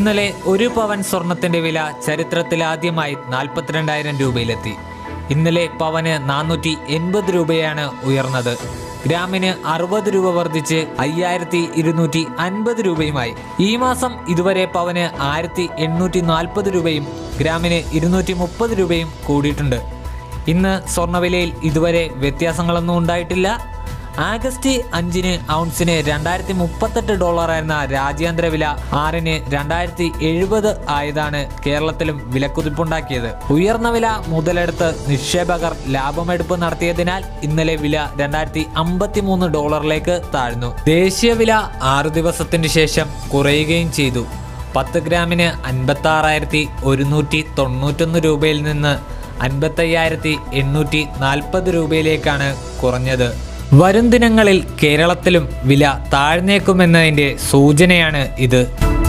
ഇന്നലെ ഒരു പവൻ സ്വർണത്തിന്റെ വില ചരിത്രത്തിലാദ്യമായി നാൽപ്പത്തിരണ്ടായിരം രൂപയിലെത്തി ഇന്നലെ പവന് നാനൂറ്റി എൺപത് രൂപയാണ് ഉയർന്നത് ഗ്രാമിന് അറുപത് രൂപ വർദ്ധിച്ച് അയ്യായിരത്തി ഇരുന്നൂറ്റി അൻപത് രൂപയുമായി ഈ മാസം ഇതുവരെ പവന് ആയിരത്തി എണ്ണൂറ്റി നാൽപ്പത് രൂപയും ഗ്രാമിന് ഇരുന്നൂറ്റി മുപ്പത് രൂപയും കൂടിയിട്ടുണ്ട് ഇന്ന് സ്വർണ്ണവിലയിൽ ഇതുവരെ വ്യത്യാസങ്ങളൊന്നും ഉണ്ടായിട്ടില്ല ആഗസ്റ്റ് അഞ്ചിന് ഔൺസിന് രണ്ടായിരത്തി മുപ്പത്തെട്ട് ഡോളറായിരുന്ന രാജ്യാന്തര വില ആറിന് രണ്ടായിരത്തി എഴുപത് ആയതാണ് കേരളത്തിലും വിലക്കുതിപ്പുണ്ടാക്കിയത് ഉയർന്ന വില മുതലെടുത്ത് നിക്ഷേപകർ ലാഭമെടുപ്പ് നടത്തിയതിനാൽ ഇന്നലെ വില രണ്ടായിരത്തി അമ്പത്തി മൂന്ന് ഡോളറിലേക്ക് താഴ്ന്നു ദേശീയ വില ആറു ദിവസത്തിന് ശേഷം കുറയുകയും ചെയ്തു പത്ത് ഗ്രാമിന് അൻപത്തി ആറായിരത്തി ഒരുന്നൂറ്റി തൊണ്ണൂറ്റൊന്ന് രൂപയിൽ നിന്ന് അൻപത്തയ്യായിരത്തി എണ്ണൂറ്റി നാൽപ്പത് രൂപയിലേക്കാണ് കുറഞ്ഞത് വരും ദിനങ്ങളിൽ കേരളത്തിലും വില താഴ്ന്നേക്കുമെന്നതിൻ്റെ സൂചനയാണ് ഇത്